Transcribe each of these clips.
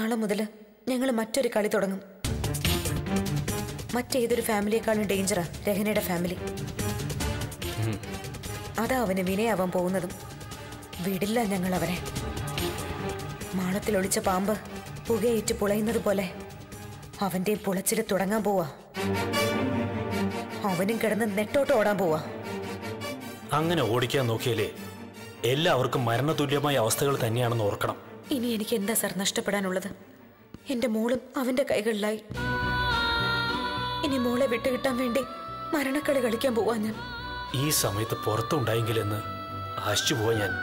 നാളെ മുതൽ ഞങ്ങൾ മറ്റൊരു കളി തുടങ്ങും മറ്റേതൊരു ഫാമിലിയെക്കാളും ഡേഞ്ചറാ രഹനയുടെ ഫാമിലി അതാ അവന് വിനയാവാൻ പോകുന്നതും വിടില്ല ഞങ്ങൾ അവരെ മാളത്തിൽ ഒളിച്ച പാമ്പ് പുകയേറ്റ് പുളയുന്നത് പോലെ അവന്റെ പുളച്ചിൽ തുടങ്ങാൻ പോവാ അവനും കിടന്ന് നെട്ടോട്ട് ഓടാൻ പോവാ അങ്ങനെ ഓടിക്കാൻ നോക്കിയാലേ എല്ലാവർക്കും മരണതുല്യമായ അവസ്ഥകൾ തന്നെയാണെന്ന് ഓർക്കണം ഇനി എനിക്ക് എന്താ സാർ നഷ്ടപ്പെടാനുള്ളത് എന്റെ മോളും അവന്റെ കൈകളിലായി ഇനി മോളെ വിട്ടുകിട്ടാൻ വേണ്ടി മരണക്കളി കളിക്കാൻ പോവാ ഞാൻ ഈ സമയത്ത് പുറത്തുണ്ടായെങ്കിലെന്ന് ആശിച്ചു പോവാ ഞാൻ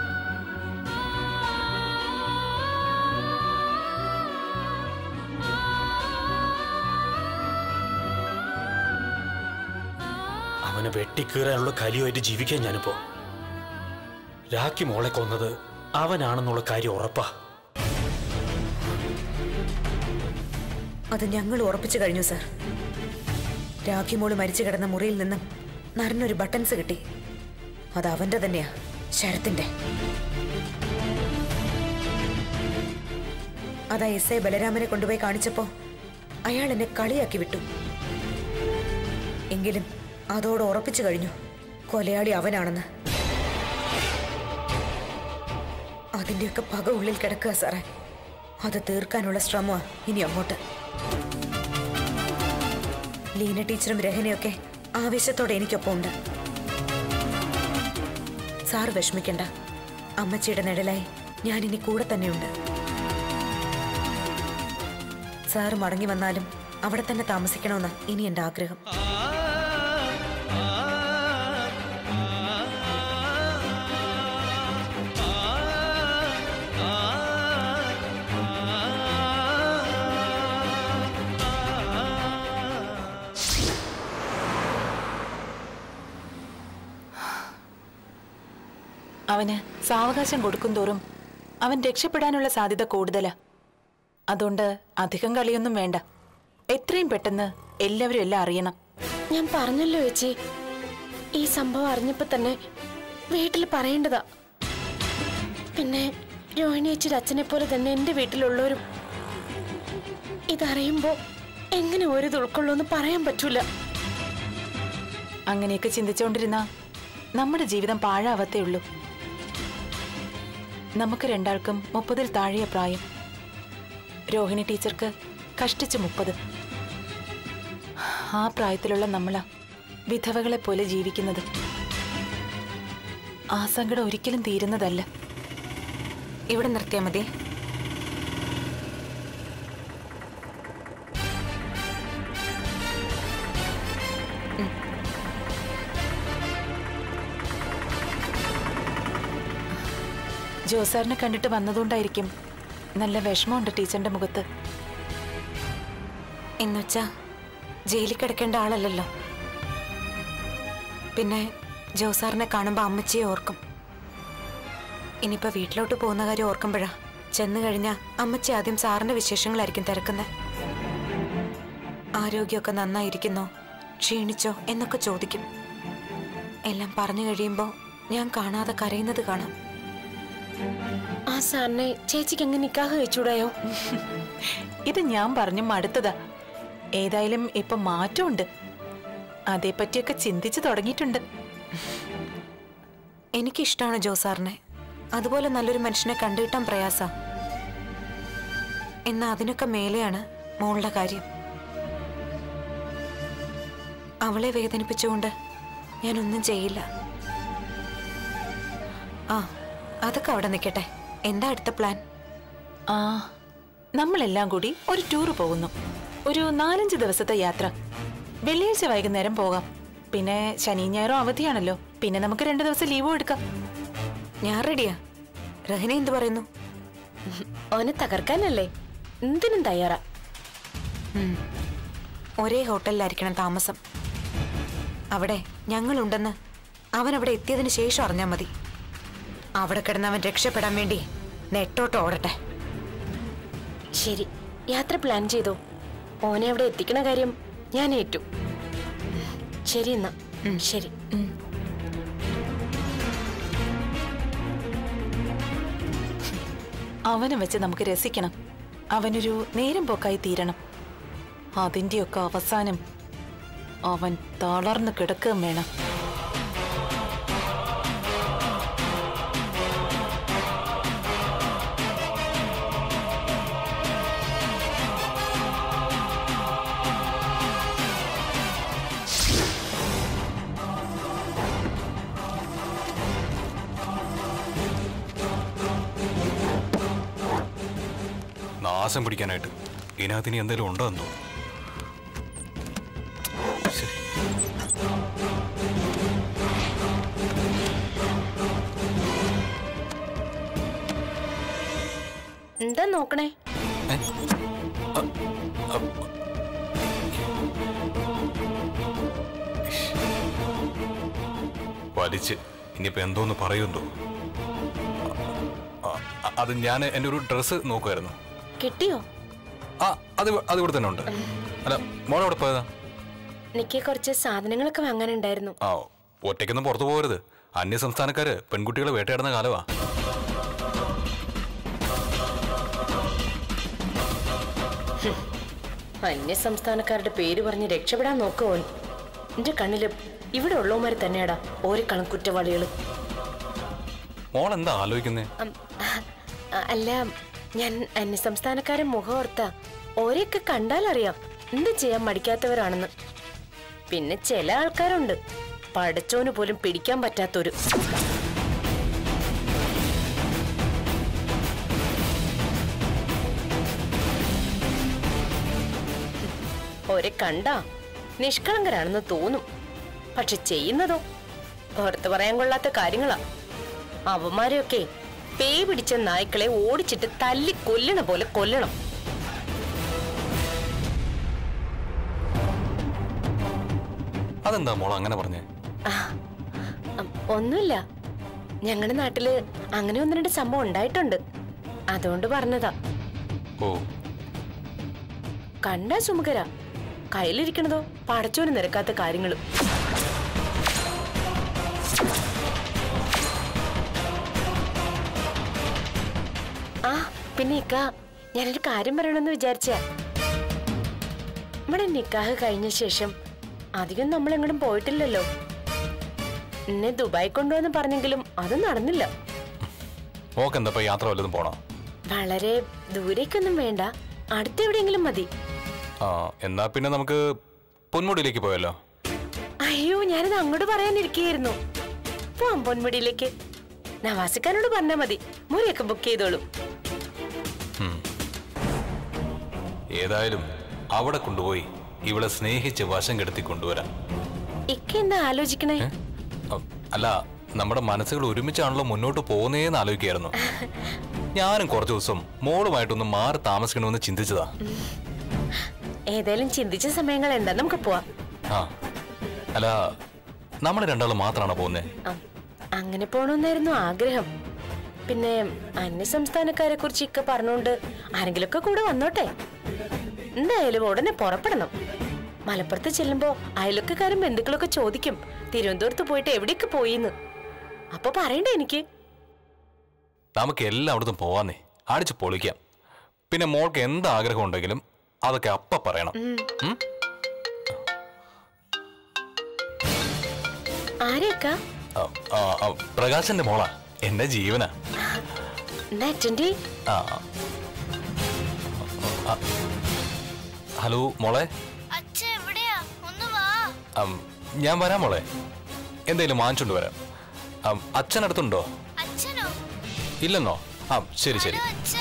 അവനെ വെട്ടിക്കീറാനുള്ള കലിയുമായിട്ട് ജീവിക്കാൻ ഞാനിപ്പോ രാഖി മോളെ കൊന്നത് അവനാണെന്നുള്ള കാര്യം ഉറപ്പാ അത് ഞങ്ങൾ ഉറപ്പിച്ചു കഴിഞ്ഞു സാർ രാഖി മോള് മരിച്ചു കിടന്ന മുറിയിൽ നിന്നും നരനൊരു ബട്ടൺസ് കിട്ടി അത് അവന്റെ തന്നെയാ ശരത്തിന്റെ അതാ എസ് ഐ ബലരാമനെ കൊണ്ടുപോയി കാണിച്ചപ്പോ അയാൾ എന്നെ കളിയാക്കി വിട്ടു എങ്കിലും അതോട് ഉറപ്പിച്ചു കഴിഞ്ഞു കൊലയാളി അവനാണെന്ന് അതിന്റെയൊക്കെ പക ഉള്ളിൽ കിടക്കുക സാറേ അത് തീർക്കാനുള്ള ശ്രമമാ ഇനി അങ്ങോട്ട് ലീന ടീച്ചറും രഹനയൊക്കെ ആവേശത്തോടെ എനിക്കൊപ്പം ഉണ്ട് സാർ വിഷമിക്കണ്ട അമ്മച്ചിയുടെ നിഴലായി ഞാൻ ഇനി കൂടെ തന്നെയുണ്ട് സാർ മടങ്ങി വന്നാലും അവിടെ തന്നെ താമസിക്കണമെന്ന് ഇനി എന്റെ ആഗ്രഹം അവന് സാവകാശം കൊടുക്കും തോറും അവൻ രക്ഷപ്പെടാനുള്ള സാധ്യത കൂടുതലാ അതുകൊണ്ട് അധികം കളിയൊന്നും വേണ്ട എത്രയും പെട്ടെന്ന് എല്ലാവരും എല്ലാം അറിയണം ഞാൻ പറഞ്ഞല്ലോ ചേച്ചി ഈ സംഭവം അറിഞ്ഞപ്പോ തന്നെ വീട്ടിൽ പറയേണ്ടതാ പിന്നെ രോഹിണി ചേച്ചിയുടെ അച്ഛനെ പോലെ തന്നെ എന്റെ വീട്ടിലുള്ളവരും ഇതറിയുമ്പോ എങ്ങനെ ഒരു ഉൾക്കൊള്ളൂന്ന് പറയാൻ പറ്റൂല അങ്ങനെയൊക്കെ ചിന്തിച്ചുകൊണ്ടിരുന്ന നമ്മുടെ ജീവിതം പാഴാവത്തേ ഉള്ളൂ നമുക്ക് രണ്ടാൾക്കും മുപ്പതിൽ താഴെയ പ്രായം രോഹിണി ടീച്ചർക്ക് കഷ്ടിച്ച് മുപ്പത് ആ പ്രായത്തിലുള്ള നമ്മളാ വിധവകളെ പോലെ ജീവിക്കുന്നത് ആ സങ്കടം ഒരിക്കലും തീരുന്നതല്ല ഇവിടെ നിർത്തിയാൽ മതി ജോസാറിനെ കണ്ടിട്ട് വന്നതുകൊണ്ടായിരിക്കും നല്ല വിഷമമുണ്ട് ടീച്ചറിന്റെ മുഖത്ത് എന്നുവെച്ചാ ജയിലിൽ കിടക്കേണ്ട ആളല്ലല്ലോ പിന്നെ ജോസാറിനെ കാണുമ്പോൾ അമ്മച്ചിയെ ഓർക്കും ഇനിയിപ്പോ വീട്ടിലോട്ട് പോകുന്ന കാര്യം ഓർക്കുമ്പോഴാ ചെന്നു കഴിഞ്ഞാൽ അമ്മച്ചി ആദ്യം സാറിന്റെ വിശേഷങ്ങളായിരിക്കും തിരക്കുന്നത് ആരോഗ്യമൊക്കെ നന്നായിരിക്കുന്നോ ക്ഷീണിച്ചോ എന്നൊക്കെ ചോദിക്കും എല്ലാം പറഞ്ഞു കഴിയുമ്പോൾ ഞാൻ കാണാതെ കരയുന്നത് കാണാം ആ സാറിനെ ചേച്ചിക്ക് എങ്ങനെ നിക്കാഹ് വെച്ചൂടായോ ഇത് ഞാൻ പറഞ്ഞു മടുത്തതാ ഏതായാലും ഇപ്പൊ മാറ്റമുണ്ട് അതേപ്പറ്റിയൊക്കെ ചിന്തിച്ചു തുടങ്ങിയിട്ടുണ്ട് എനിക്കിഷ്ടമാണ് ജോസാറിനെ അതുപോലെ നല്ലൊരു മനുഷ്യനെ കണ്ടുകിട്ടാൻ പ്രയാസ എന്നാ അതിനൊക്കെ മേലെയാണ് മോളുടെ കാര്യം അവളെ വേദനിപ്പിച്ചുകൊണ്ട് ഞാനൊന്നും ചെയ്യില്ല ആ അതൊക്കെ അവിടെ നിൽക്കട്ടെ എന്താ അടുത്ത പ്ലാൻ ആ നമ്മളെല്ലാം കൂടി ഒരു ടൂർ പോകുന്നു ഒരു നാലഞ്ച് ദിവസത്തെ യാത്ര വെള്ളിയാഴ്ച വൈകുന്നേരം പോകാം പിന്നെ ശനി ഞായറും അവധിയാണല്ലോ പിന്നെ നമുക്ക് രണ്ടു ദിവസം ലീവും എടുക്കാം ഞാൻ റെഡിയാ റഹന എന്ത് പറയുന്നു അവനെ തകർക്കാനല്ലേ എന്തിനും തയ്യാറാ ഉം. ഒരേ ഹോട്ടലിലായിരിക്കണം താമസം അവിടെ ഞങ്ങളുണ്ടെന്ന് അവൻ അവിടെ എത്തിയതിന് ശേഷം അറിഞ്ഞാൽ മതി അവിടെ കിടന്ന് അവൻ രക്ഷപ്പെടാൻ വേണ്ടി നെട്ടോട്ട് ഓടട്ടെ ശരി യാത്ര പ്ലാൻ ചെയ്തോ ഓനെ അവിടെ എത്തിക്കണ കാര്യം ഞാൻ ഏറ്റു ശരി എന്നാ ശരി അവനെ വെച്ച് നമുക്ക് രസിക്കണം അവനൊരു നേരം പോക്കായി തീരണം അതിൻ്റെയൊക്കെ അവസാനം അവൻ തളർന്ന് കിടക്കുകയും വേണം നാശം പിടിക്കാനായിട്ട് ഇതിനകത്ത് ഇനി എന്തെങ്കിലും ഉണ്ടോ എന്തോ ശ്ശെ. എന്താ നോക്കണേ ഏ? അ, അ, ഇഷ്. വലിച്ച് ഇനിയിപ്പോ എന്തോന്ന് പറയുണ്ടോ അ, അ, അത് ഞാൻ എൻ്റെ ഒരു ഡ്രസ്സ് നോക്കുമായിരുന്നു കിട്ടിയോ ആ അത് ഇവ- അത് ഇവിടെ തന്നെ ഉണ്ട് അല്ല മോളെ അവിടെ പോയതാ എനിക്ക് കുറച്ച് സാധനങ്ങളൊക്കെ വാങ്ങാനുണ്ടായിരുന്നു ആ ഒറ്റയ്ക്കൊന്നും പുറത്തു പോകരുത് അന്യ സംസ്ഥാനക്കാര് പെൺകുട്ടികളെ വേട്ടയാടുന്ന കാലമാ അന്യ സംസ്ഥാനക്കാരുടെ പേര് പറഞ്ഞ് രക്ഷപ്പെടാൻ നോക്കുവോ എന്റെ കണ്ണില് ഇവിടെ ഉള്ളവന്മാര് തന്നെയാടാ ഓരോ കണക്കുറ്റവാളികള് മോൾ എന്താ ആലോചിക്കുന്നേ അം, അ- അല്ല ഞാൻ അന്യ സംസ്ഥാനക്കാരെ മുഖം ഓർത്ത ഓരെയൊക്കെ കണ്ടാലറിയാം എന്ത് ചെയ്യാൻ മടിക്കാത്തവരാണെന്ന് പിന്നെ ചില ആൾക്കാരുണ്ട് പടച്ചോന് പോലും പിടിക്കാൻ പറ്റാത്തൊരു ഓരെ കണ്ടാ നിഷ്കളങ്കരാണെന്ന് തോന്നും പക്ഷെ ചെയ്യുന്നതോ ഓർത്ത് പറയാൻ കൊള്ളാത്ത കാര്യങ്ങളാ അവന്മാരെയൊക്കെ പേ പിടിച്ച നായ്ക്കളെ ഓടിച്ചിട്ട് തല്ലി കൊല്ലണ പോലെ കൊല്ലണം അതെന്താ മോൾ അങ്ങനെ പറഞ്ഞേ ആ, അം, ഒന്നുമില്ല ഞങ്ങളുടെ നാട്ടില് അങ്ങനെ ഒന്ന് രണ്ട് സംഭവം ഉണ്ടായിട്ടുണ്ട് അതുകൊണ്ട് പറഞ്ഞതാ ഓ കണ്ടാ സുമുഖര കയ്യിലിരിക്കണതോ പടച്ചോന് നിരക്കാത്ത കാര്യങ്ങളും ആ പിന്നെ ഇക്ക ഞാനൊരു കാര്യം പറയണമെന്ന് വിചാരിച്ച നമ്മുടെ നിക്കാഹ് കഴിഞ്ഞ ശേഷം അധികം നമ്മൾ എങ്ങോട്ടും പോയിട്ടില്ലല്ലോ എന്നെ ദുബായ് കൊണ്ടുവന്ന് പറഞ്ഞെങ്കിലും അത് നടന്നില്ല മോക്ക് എന്താ ഇപ്പൊ യാത്ര വല്ലതും പോണോ വളരെ ദൂരേക്കൊന്നും വേണ്ട അടുത്തെവിടെയെങ്കിലും മതി ആ എന്നാ പിന്നെ നമുക്ക് പൊന്മുടിയിലേക്ക് പോയല്ലോ അയ്യോ ഞാനത് അങ്ങോട്ട് പറയാനിരിക്കുകയായിരുന്നു പോവാം പൊന്മുടിയിലേക്ക് നവാസിക്കാനോട് പറഞ്ഞാ മതി മുറിയൊക്കെ ബുക്ക് ചെയ്തോളൂ ഏതായാലും അവിടെ കൊണ്ടുപോയി ഇവളെ സ്നേഹിച്ച് വശം കെടുത്തി കൊണ്ടുവരാം ഇക്ക എന്താ ആലോചിക്കണേ ഏ? അ- അല്ല നമ്മുടെ മനസ്സുകൾ ഒരുമിച്ചാണല്ലോ മുന്നോട്ട് പോകുന്നേന്ന് ആലോചിക്കായിരുന്നു ഞാനും കുറച്ചു ദിവസം മോളുമായിട്ടൊന്ന് മാറി താമസിക്കണമെന്ന് ചിന്തിച്ചതാ ഏതായാലും ചിന്തിച്ച സമയങ്ങൾ എന്താ നമുക്ക് പോവാം ആ അല്ല നമ്മൾ രണ്ടാളും മാത്രമാണോ പോകുന്നേ ആ, അങ്ങനെ പോണമെന്നായിരുന്നു ആഗ്രഹം പിന്നെ അന്യ സംസ്ഥാനക്കാരെ കുറിച്ച് ഇക്ക പറഞ്ഞുകൊണ്ട് ആരെങ്കിലുമൊക്കെ കൂടെ വന്നോട്ടെ എന്തായാലും ഉടനെ പുറപ്പെടണം മലപ്പുറത്ത് ചെല്ലുമ്പോ അയലൊക്കെക്കാരും ബന്ധുക്കളൊക്കെ ചോദിക്കും തിരുവനന്തപുരത്ത് പോയിട്ട് എവിടെയൊക്കെ പോയിന്ന് അപ്പൊ പറയണ്ടേ എനിക്ക് നമുക്ക് എല്ലായിടത്തും പോവാന്നേ അടിച്ച് പൊളിക്കാം പിന്നെ മോൾക്ക് എന്ത് ആഗ്രഹം ഉണ്ടെങ്കിലും അതൊക്കെ അപ്പ പറയണം ഉം? ആരെയൊക്ക ആ, ആ, ആ, പ്രകാശന്റെ മോളാ എന്റെ ജീവനാ എന്നാ അറ്റൻഡ് ചെയ്യ്. ആ ആ. ഹലോ മോളെ അച്ഛ എവിടെയാ ഒന്ന് വാ അം, ഞാൻ വരാം മോളെ എന്തെങ്കിലും വാങ്ങിച്ചോണ്ട് വരാം അം, അച്ഛനടുത്തുണ്ടോ അച്ഛനോ ഇല്ലെന്നോ ആ ശരി ശരി ഹലോ അച്ഛ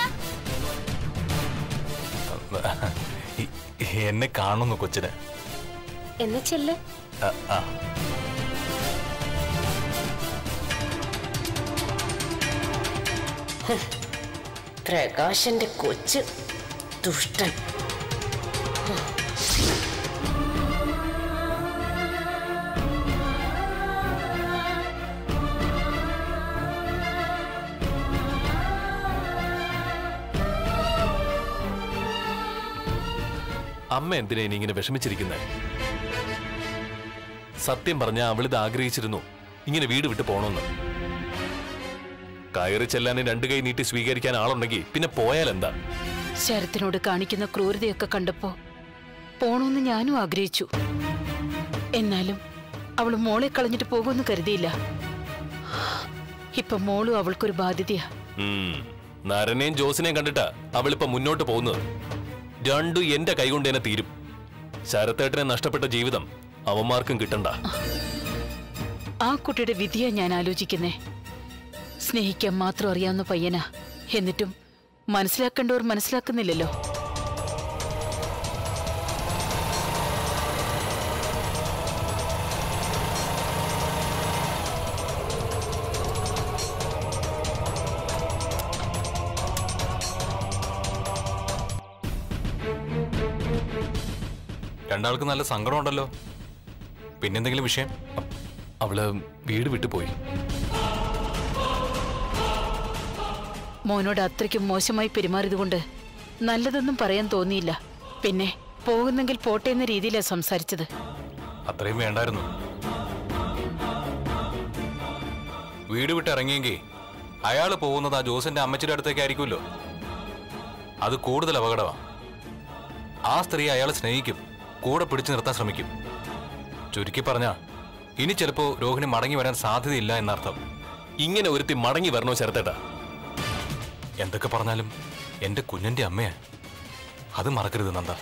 ഇ- എന്നെ കാണുന്നു കൊച്ചിന് എന്നാ ചെല്ല് ആ, ആ. പ്രകാശന്റെ കൊച്ച് ദുഷ്ടൻ അമ്മ എന്തിനാ ഇനി ഇങ്ങനെ വിഷമിച്ചിരിക്കുന്നത് സത്യം പറഞ്ഞ അവളിത് ആഗ്രഹിച്ചിരുന്നു ഇങ്ങനെ വീട് വിട്ട് പോണമെന്ന് കയറി ചെല്ലാനും രണ്ടു കൈ നീട്ടി സ്വീകരിക്കാൻ ആളുണ്ടെങ്കിൽ പിന്നെ പോയാൽ എന്താ ശരത്തിനോട് കാണിക്കുന്ന ക്രൂരതയൊക്കെ കണ്ടപ്പോ പോണമെന്ന് ഞാനും ആഗ്രഹിച്ചു എന്നാലും അവൾ മോളെ കളഞ്ഞിട്ട് പോകുമെന്ന് കരുതിയില്ല ഇപ്പൊ മോളും അവൾക്കൊരു ബാധ്യതയാ ഉം. നരനെയും ജോസിനെയും കണ്ടിട്ടാ അവളിപ്പോ മുന്നോട്ട് പോകുന്നത് രണ്ടും എന്റെ കൈകൊണ്ട് തന്നെ തീരും ശരത്തേട്ടനെ നഷ്ടപ്പെട്ട ജീവിതം അവന്മാർക്കും കിട്ടണ്ട ആ കുട്ടിയുടെ വിധിയാ ഞാൻ ആലോചിക്കുന്നേ സ്നേഹിക്കാൻ മാത്രം അറിയാവുന്ന പയ്യനാ എന്നിട്ടും മനസ്സിലാക്കേണ്ടവർ മനസ്സിലാക്കുന്നില്ലല്ലോ രണ്ടാൾക്ക് നല്ല സങ്കടമുണ്ടല്ലോ പിന്നെന്തെങ്കിലും വിഷയം അവള് വീട് വിട്ടുപോയി മോനോട് അത്രയ്ക്കും മോശമായി പെരുമാറിയതുകൊണ്ട് നല്ലതൊന്നും പറയാൻ തോന്നിയില്ല പിന്നെ പോകുന്നെങ്കിൽ പോട്ടെ എന്ന രീതിയിലാ സംസാരിച്ചത് അത്രയും വേണ്ടായിരുന്നു വീട് വിട്ട് ഇറങ്ങിയെങ്കിൽ അയാൾ പോകുന്നത് ആ ജോസിന്റെ അമ്മച്ചിയുടെ അടുത്തേക്ക് ആയിരിക്കുമല്ലോ അത് കൂടുതൽ അപകടമാണ് ആ സ്ത്രീ അയാളെ സ്നേഹിക്കും കൂടെ പിടിച്ചു നിർത്താൻ ശ്രമിക്കും ചുരുക്കി പറഞ്ഞ ഇനി ചിലപ്പോ രോഹിണി മടങ്ങി വരാൻ സാധ്യതയില്ല എന്നർത്ഥം ഇങ്ങനെ ഒരുത്തി മടങ്ങി വരണോ ശരത്തേട്ടാ എന്തൊക്കെ പറഞ്ഞാലും എന്റെ കുഞ്ഞിന്റെ അമ്മയാ അത് മറക്കരുത് നന്ദ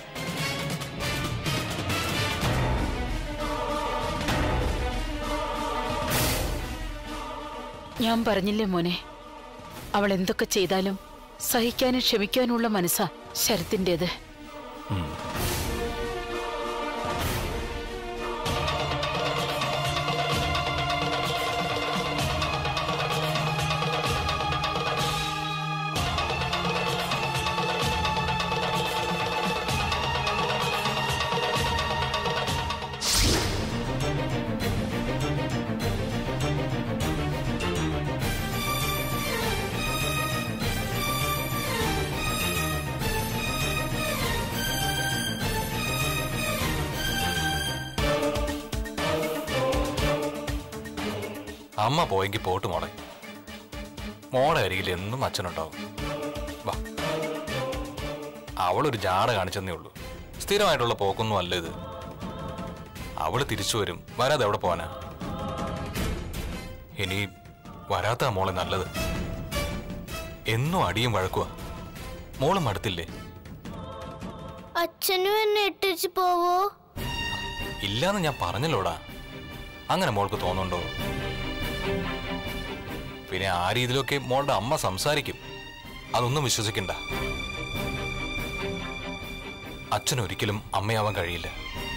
ഞാൻ പറഞ്ഞില്ലേ മോനെ അവൾ എന്തൊക്കെ ചെയ്താലും സഹിക്കാനും ക്ഷമിക്കാനുമുള്ള മനസ്സാ ശരത്തിൻ്റെത് അമ്മ പോയെങ്കിൽ പോട്ട് മോളെ മോളെ അരികിൽ എന്നും അച്ഛനുണ്ടാവും വാ അവളൊരു ജാട കാണിച്ചെന്നേ ഉള്ളൂ സ്ഥിരമായിട്ടുള്ള പോക്കൊന്നും അല്ല ഇത് അവള് തിരിച്ചു വരും വരാതെ എവിടെ പോവാനാ ഇനി വരാത്ത മോളെ നല്ലത് എന്നും അടിയും വഴക്കുവാ മോള് മടുത്തില്ലേ അച്ഛനും എന്നെ ഇട്ടിച്ച് പോവോ ഇല്ലാന്ന് ഞാൻ പറഞ്ഞല്ലോടാ അങ്ങനെ മോൾക്ക് തോന്നുന്നുണ്ടോ പിന്നെ ആ രീതിയിലൊക്കെ മോളുടെ അമ്മ സംസാരിക്കും അതൊന്നും വിശ്വസിക്കണ്ട അച്ഛൻ ഒരിക്കലും അമ്മയാവാൻ കഴിയില്ല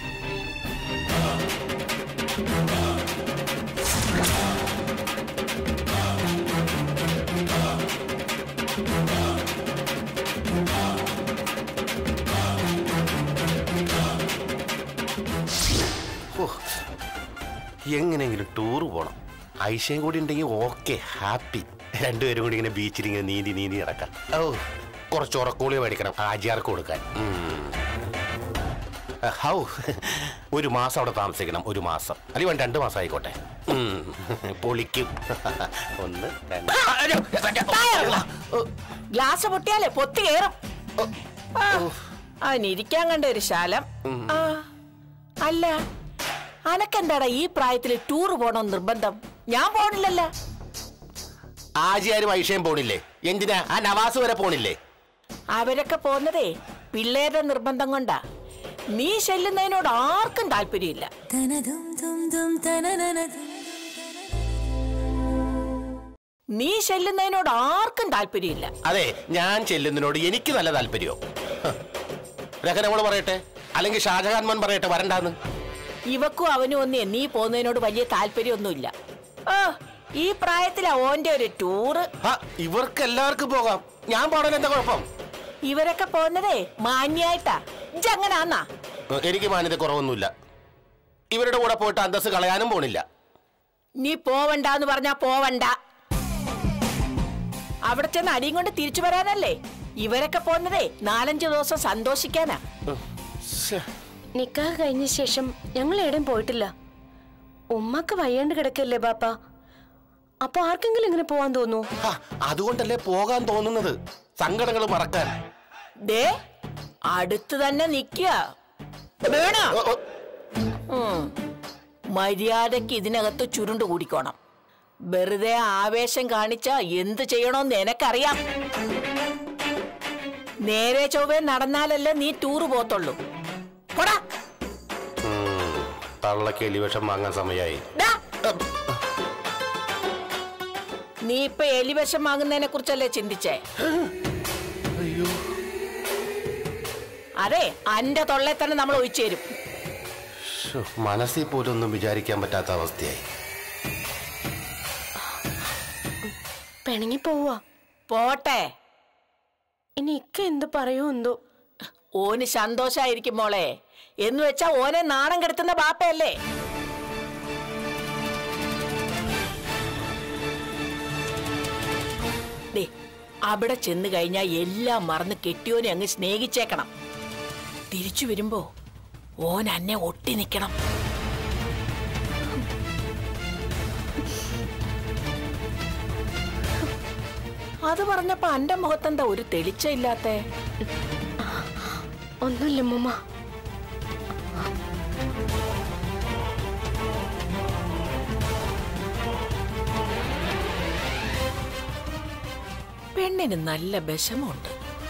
ഓ, എങ്ങനെയെങ്കിലും ടൂർ പോണം ഐഷയും കൂടി ഉണ്ടെങ്കിൽ ഓക്കെ ഹാപ്പി രണ്ടുപേരും കൂടി ഇങ്ങനെ ബീച്ചിൽ ഇങ്ങനെ നീന്തി നീന്തി നടക്കാം ഓ കുറച്ച് ഉറക്കോളി മേടിക്കണം ആജിയാർക്ക് കൊടുക്കാൻ ഉം. ഹൗ ഒരു മാസം അവിടെ താമസിക്കണം ഒരു മാസം അല്ലെങ്കിൽ വേണ്ട രണ്ട് മാസം ആയിക്കോട്ടെ ഉം. പൊളിക്കും ഒന്ന് രണ്ട് അയ്യോ, ഓ, ഗ്ലാസ് പൊട്ടിയാലേ പൊത്തി കയറും ആ, അവനിരിക്കാൻ കണ്ട ഒരു ശാലം ആ, അല്ല അനക്കെന്താടാ ഈ പ്രായത്തിൽ ടൂർ പോണോന്ന് നിർബന്ധം ഞാൻ പോണില്ലല്ലോ ആജിയാരും ഐഷയും പോണില്ലേ എന്തിനാ ആ നവാസ് വരെ പോണില്ലേ അവരൊക്കെ പോന്നതേ പിള്ളേരുടെ നിർബന്ധം കൊണ്ടാ നീ ചെല്ലുന്നതിനോട് ആർക്കും താല്പര്യമില്ല നീ ചെല്ലുന്നതിനോട് ആർക്കും താല്പര്യമില്ല അതെ ഞാൻ ചെല്ലുന്നതിനോട് എനിക്ക് നല്ല താല്പര്യമോ രഹനമോള് പറയട്ടെ അല്ലെങ്കിൽ ഷാജഹാൻ മോൻ പറയട്ടെ വരണ്ടാന്ന് ഇവക്കും അവനും ഒന്നേ നീ പോകുന്നതിനോട് വലിയ താല്പര്യമൊന്നുമില്ല ഓ ഈ പ്രായത്തിലാ ഓന്റെ ഒരു ടൂറ് ആ, ഇവർക്ക് എല്ലാവർക്കും പോകാം ഞാൻ പാടാൻ എന്താ കുഴപ്പം ഇവരൊക്കെ പോകുന്നതേ മാന്യായിട്ടാ ഇജങ്ങനാന്നാ ഏ, എനിക്ക് മാന്യത കുറവൊന്നുമില്ല ഇവരുടെ കൂടെ പോയിട്ട് അന്തസ് കളയാനും പോണില്ല നീ പോവണ്ടെന്ന് പറഞ്ഞാ പോവണ്ട അവിടെ ചെന്ന് അടിയും കൊണ്ട് തിരിച്ചു വരാനല്ലേ ഇവരൊക്കെ പോകുന്നതേ നാലഞ്ചു ദിവസം സന്തോഷിക്കാനാ ശ്ശെ. നിക്കാഹ് കഴിഞ്ഞ ശേഷം ഞങ്ങൾ എവിടെയും പോയിട്ടില്ല ഉമ്മക്ക് വയ്യാണ്ട് കിടക്കല്ലേ ബാപ്പ അപ്പൊ ആർക്കെങ്കിലും ഇങ്ങനെ പോവാൻ തോന്നുന്നു ആ, അതുകൊണ്ടല്ലേ പോകാൻ തോന്നുന്നത് സങ്കടങ്ങൾ മറക്കാൻ ദേ അടുത്ത് തന്നെ നിക്ക വേണ മര്യാദക്ക് ഇതിനകത്ത് ചുരുണ്ട് കൂടിക്കോണം വെറുതെ ആവേശം കാണിച്ച എന്ത് ചെയ്യണോന്ന് എനക്കറിയാം നേരെ ചൊവ്വേ നടന്നാലല്ലേ നീ ടൂറ് പോത്തുള്ളൂ പോടാ ഉം, തള്ളക്ക് എലിവിഷം വാങ്ങാൻ സമയമായി ഡാ. നീ ഇപ്പൊ എലിവശം വാങ്ങുന്നതിനെ കുറിച്ചല്ലേ ചിന്തിച്ചേ അതെ അന്റെ തൊള്ളെ തന്നെ നമ്മൾ ഒഴിച്ചു തരും ശ്ശോ, മനസ്സിൽ പോലും ഒന്നും വിചാരിക്കാൻ പറ്റാത്ത അവസ്ഥയായി പിണങ്ങി പോവാ പോട്ടെ ഇനി ഇക്ക എന്ത് പറയൂ എന്തോ ഓന് സന്തോഷായിരിക്കും മോളെ എന്ന് വെച്ചാ ഓനെ നാണം കെടുത്തുന്ന ബാപ്പയല്ലേ ദേ, അവിടെ ചെന്ന് കഴിഞ്ഞാൽ എല്ലാം മറന്ന് കെട്ടിയോനെ അങ്ങ് സ്നേഹിച്ചേക്കണം തിരിച്ചു വരുമ്പോ ഓൻ അന്നെ ഒട്ടി നിൽക്കണം അത് പറഞ്ഞപ്പോ അന്റെ മുഖത്തെന്താ ഒരു തെളിച്ച ഇല്ലാത്തേ ഒന്നുമില്ല മുമ്മ പെണ്ണിന് നല്ല വിഷമമുണ്ട്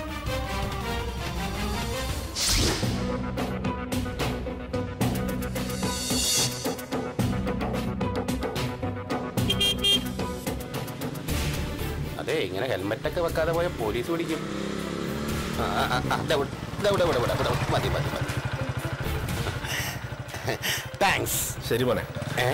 അതെ ഇങ്ങനെ ഹെൽമെറ്റൊക്കെ വെക്കാതെ പോയ പോലീസ് പിടിക്കും ആ, ആ, ആ, ആ, ദാ ഇവിടെ, ദാ ഇവിടെ, ഇവിടെ, ഇവിടെ, ഇവിടെ. മതി മതി മതി താങ്ക്സ് ശരി മോനെ ഏ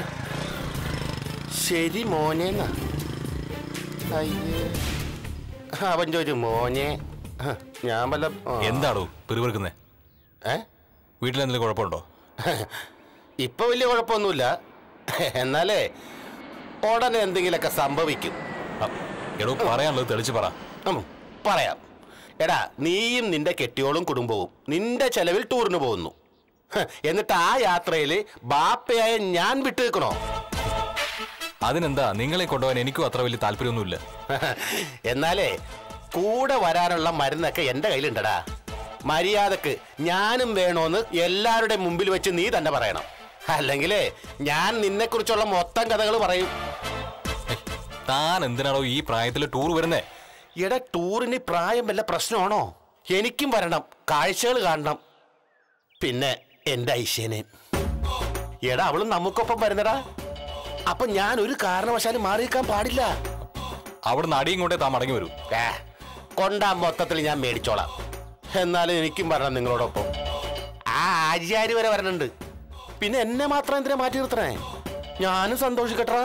ശരി മോനേന്നാ അയ്യേ അവൻ ചോദിച്ചു മോനെ ഹ, ഞാൻ വല്ല ആ. എന്താടോ പിറുപിറുക്കുന്നേ ഏ വീട്ടിലെന്തെങ്കിലും കുഴപ്പമുണ്ടോ ഇപ്പൊ വലിയ കുഴപ്പമൊന്നുമില്ല എന്നാലേ ഉടനെ എന്തെങ്കിലുമൊക്കെ സംഭവിക്കും ആ, എടോ പറയാനുള്ളത് തെളിച്ച് പറ ഉം, പറയാം എടാ നീയും നിന്റെ കെട്ടിയോളും കുടുംബവും നിന്റെ ചെലവിൽ ടൂറിന് പോകുന്നു ഹ്, എന്നിട്ട് ആ യാത്രയിൽ ബാപ്പയായ ഞാൻ വിട്ടു നിൽക്കണോ അതിനെന്താ നിങ്ങളെ കൊണ്ടുപോകാൻ എനിക്കും അത്ര വലിയ താല്പര്യമൊന്നുമില്ല എന്നാലേ കൂടെ വരാനുള്ള മരുന്നൊക്കെ എന്റെ കയ്യിലുണ്ടടാ മര്യാദക്ക് ഞാനും വേണോന്ന് എല്ലാവരുടെ മുമ്പിൽ വെച്ച് നീ തന്നെ പറയണം അല്ലെങ്കിലേ ഞാൻ നിന്നെക്കുറിച്ചുള്ള മൊത്തം കഥകൾ പറയും ഏയ്, താൻ എന്തിനാണോ ഈ പ്രായത്തിൽ ടൂർ വരുന്നേ എടാ ടൂറിന് പ്രായം വല്ല പ്രശ്നമാണോ എനിക്കും വരണം കാഴ്ചകൾ കാണണം പിന്നെ എന്റെ ഐശ്യനെ എടാ അവളും നമുക്കൊപ്പം വരുന്നടാ അപ്പൊ ഞാൻ ഒരു കാരണവശാലും മാറി നിൽക്കാൻ പാടില്ല അവിടുന്ന് അടിയും കൊണ്ടേ താൻ മടങ്ങി വരൂ ഏ, കൊണ്ടാ മൊത്തത്തിൽ ഞാൻ മേടിച്ചോളാം എന്നാലും എനിക്കും വരണം നിങ്ങളോടൊപ്പം ആ ആചാര്യ വരെ വരണുണ്ട് പിന്നെ എന്നെ മാത്രം എന്തിനാ മാറ്റി നിർത്തണേ ഞാനും സന്തോഷിക്കട്ടാ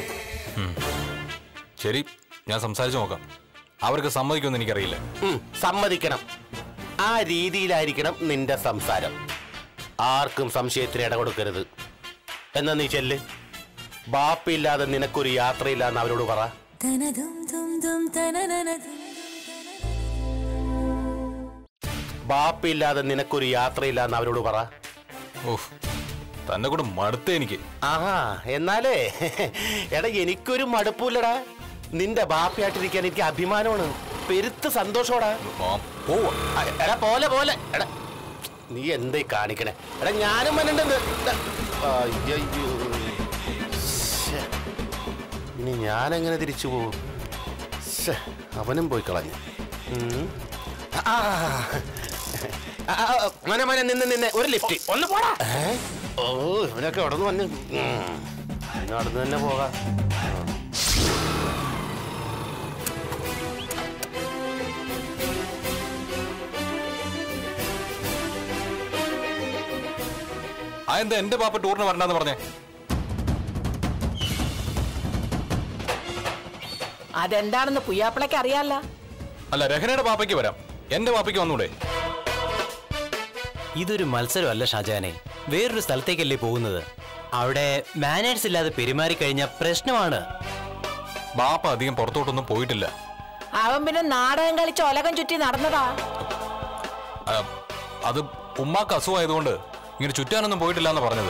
ശരി ഞാൻ സംസാരിച്ചു നോക്കാം അവർക്ക് സമ്മതിക്കുമെന്ന് എനിക്കറിയില്ല ഉം, സമ്മതിക്കണം ആ രീതിയിലായിരിക്കണം നിന്റെ സംസാരം ആർക്കും സംശയത്തിന് ഇട കൊടുക്കരുത് എന്നാ നീ ചെല്ല് ബാപ്പില്ലാതെ നിനക്കൊരു യാത്രയില്ലാന്ന് അവരോട് പറ ബാപ്പില്ലാതെ നിനക്കൊരു യാത്രയില്ലാന്ന് അവരോട് പറ ഓഹ് തന്നെ കൂടെ മടുത്തേ എനിക്ക് ആഹാ എന്നാലേ എടാ എനിക്കൊരു മടുപ്പില്ലടാ നിന്റെ ബാപ്പയായിട്ടിരിക്കാൻ എനിക്ക് അഭിമാനമാണ് പെരുത്ത് സന്തോഷോടാ ആ, പോവാ ആ, എടാ പോലെ പോലെ എടാ നീ എന്തേ കാണിക്കണേ എടാ ഞാനും വന്നിട്ടുണ്ട് അയ്യോ ശ്ശെ. ഇനി ഞാനെങ്ങനെ തിരിച്ചു പോകും ശ്ശെ, അവനും പോയി കളഞ്ഞു ഉം. ആ, ആ, ആ, മോനെ മോനെ നിന്ന് നിന്നെ ഒരു ലിഫ്റ്റ് ഒന്ന് പോടാ ഏ? ഓ ഇവനൊക്കെ അവിടെ നിന്ന് വന്ന് ഉം. ഇനി നടന്ന് തന്നെ പോകാം ആ എന്താ എന്റെ പാപ്പ ടൂറിന് വരണ്ടെന്ന് പറഞ്ഞേ അതെന്താണെന്ന് പുയ്യാപ്പിളയ്ക്ക് അറിയാല്ല അല്ല രഹനയുടെ പാപ്പയ്ക്ക് വരാം എന്റെ പാപ്പയ്ക്ക് വന്നൂടെ ഇതൊരു മത്സരമല്ല ഷാജാനെ വേറൊരു സ്ഥലത്തേക്കല്ലേ പോകുന്നത് അവിടെ മാനേഴ്സ് ഇല്ലാതെ പെരുമാറിക്കഴിഞ്ഞാൽ പ്രശ്നമാണ് ബാപ്പ അധികം പുറത്തോട്ടൊന്നും പോയിട്ടില്ല അവൻ പിന്നെ നാടകം കളിച്ച് ഒലകം ചുറ്റി നടന്നതാ ആ, അത് ഉമ്മാക്ക് അസുഖമായതുകൊണ്ട് ഇങ്ങനെ ചുറ്റാനൊന്നും പോയിട്ടില്ല എന്ന് പറഞ്ഞത്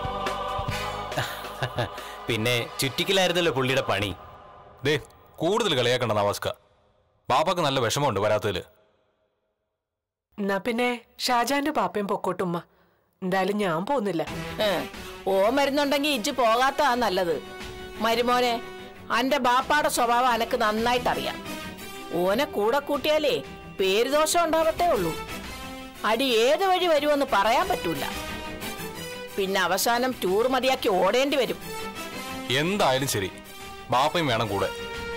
പിന്നെ ചുറ്റിക്കലായിരുന്നല്ലോ പുള്ളിയുടെ പണി ദേ കൂടുതൽ കളിയാക്കണ്ട നവാസ്ക ബാപ്പാക്ക് നല്ല വിഷമമുണ്ട് വരാത്തതില് എന്നാ പിന്നെ ഷാജാന്റെ പാപ്പയും പൊക്കോട്ടുമ്മ എന്തായാലും ഞാൻ പോകുന്നില്ല ഏ, ഓ മരുന്നുണ്ടെങ്കി ഇജ്ജ് പോകാത്തതാ നല്ലത് മരുമോനെ അന്റെ ബാപ്പാടെ സ്വഭാവം അനക്ക് നന്നായിട്ടറിയാം ഓനെ കൂടെ കൂട്ടിയാലേ പേരുദോഷം ഉണ്ടാവത്തേ ഉള്ളൂ അടി ഏത് വഴി വരുമെന്ന് പറയാൻ പറ്റൂല പിന്നെ അവസാനം ടൂർ മതിയാക്കി ഓടേണ്ടി വരും എന്തായാലും ശരി ബാപ്പയും വേണം കൂടെ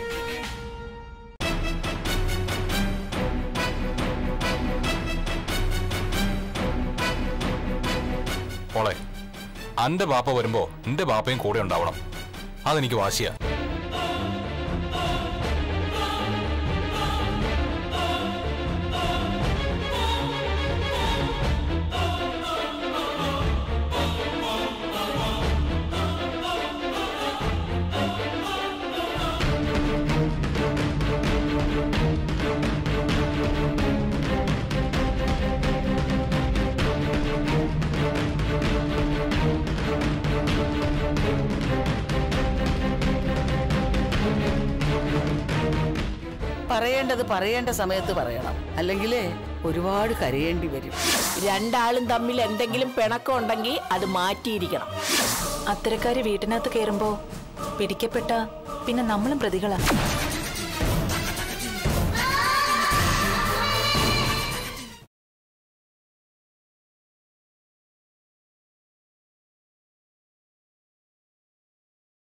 മോളെ അന്റെ ബാപ്പ വരുമ്പോ എന്റെ ബാപ്പയും കൂടെ ഉണ്ടാവണം അതെനിക്ക് വാശിയാ പറയേണ്ടത് പറയേണ്ട സമയത്ത് പറയണം അല്ലെങ്കിൽ ഒരുപാട് കരയേണ്ടി വരും രണ്ടാളും തമ്മിൽ എന്തെങ്കിലും പിണക്കം ഉണ്ടെങ്കിൽ അത് മാറ്റിയിരിക്കണം അത്തരക്കാര് വീട്ടിനകത്ത് കയറുമ്പോ പിടിക്കപ്പെട്ട പിന്നെ നമ്മളും പ്രതികളാ